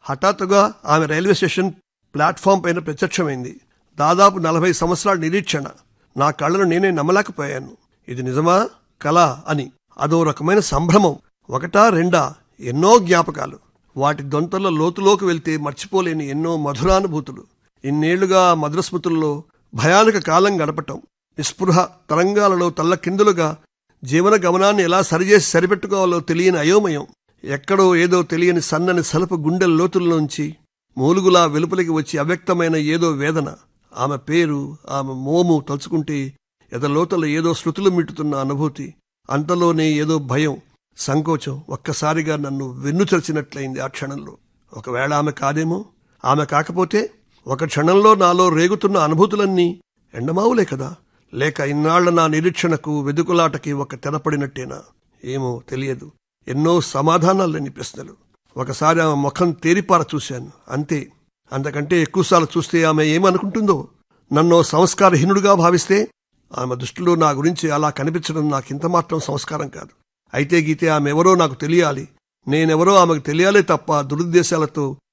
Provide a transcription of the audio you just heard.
హఠాత్తుగా ఆమె railway station platform పైన ప్రత్యక్షమైంది దాదాపు నలభై సంవత్సరాల నిరీక్షణ నా కళ్ళను నేనే నమ్మలేకపోయాను ఇది నిజమా కళ అని అదో రకమైన సంభ్రమం ఒకటా రెండా ఎన్నో జ్ఞాపకాలు వాటి దొంతల లోతులోకి వెళ్తే మర్చిపోలేని ఎన్నో మధురానుభూతులు ఇన్నేళ్లుగా ఆ మధుర స్మృతుల్లో భయానక కాలం గడపటం నిస్పృహ తరంగాలలో తల్లకిందులుగా జీవన గమనాన్ని ఎలా సరిచేసి సరిపెట్టుకోవాలో తెలియని అయోమయం ఎక్కడో ఏదో తెలియని సన్నని సలపు గుండెల లోతుల్లోంచి మూలుగులా వెలుపలికి వచ్చి అవ్యక్తమైన ఏదో వేదన ఆమె పేరు ఆమె మోము తలుచుకుంటే ఎదలోతల ఏదో శృతులు మిట్టుతున్న అనుభూతి అంతలోనే ఏదో భయం సంకోచం ఒక్కసారిగా నన్ను వెన్నుచరిచినట్లయింది ఆ క్షణంలో ఒకవేళ ఆమె కాదేమో ఆమె కాకపోతే ఒక క్షణంలో నాలో రేగుతున్న అనుభూతులన్నీ ఎండమావులే కదా లేక ఇన్నాళ్ల నా నిరీక్షణకు వెదుకులాటకి ఒక తెరపడినట్టేనా ఏమో తెలియదు ఎన్నో సమాధానాలు లేని ప్రశ్నలు ఒకసారి ఆమె ముఖం తేరిపార చూశాను అంతే అంతకంటే ఎక్కువసార్లు చూస్తే ఆమె ఏమనుకుంటుందో నన్ను సంస్కారహీనుడుగా భావిస్తే ఆమె దృష్టిలో నా గురించి అలా కనిపించడం నాకింత మాత్రం సంస్కారం కాదు అయితే గీతే ఆమె ఎవరో నాకు తెలియాలి నేనెవరో ఆమెకు తెలియాలే తప్ప దురుద్దేశాలతో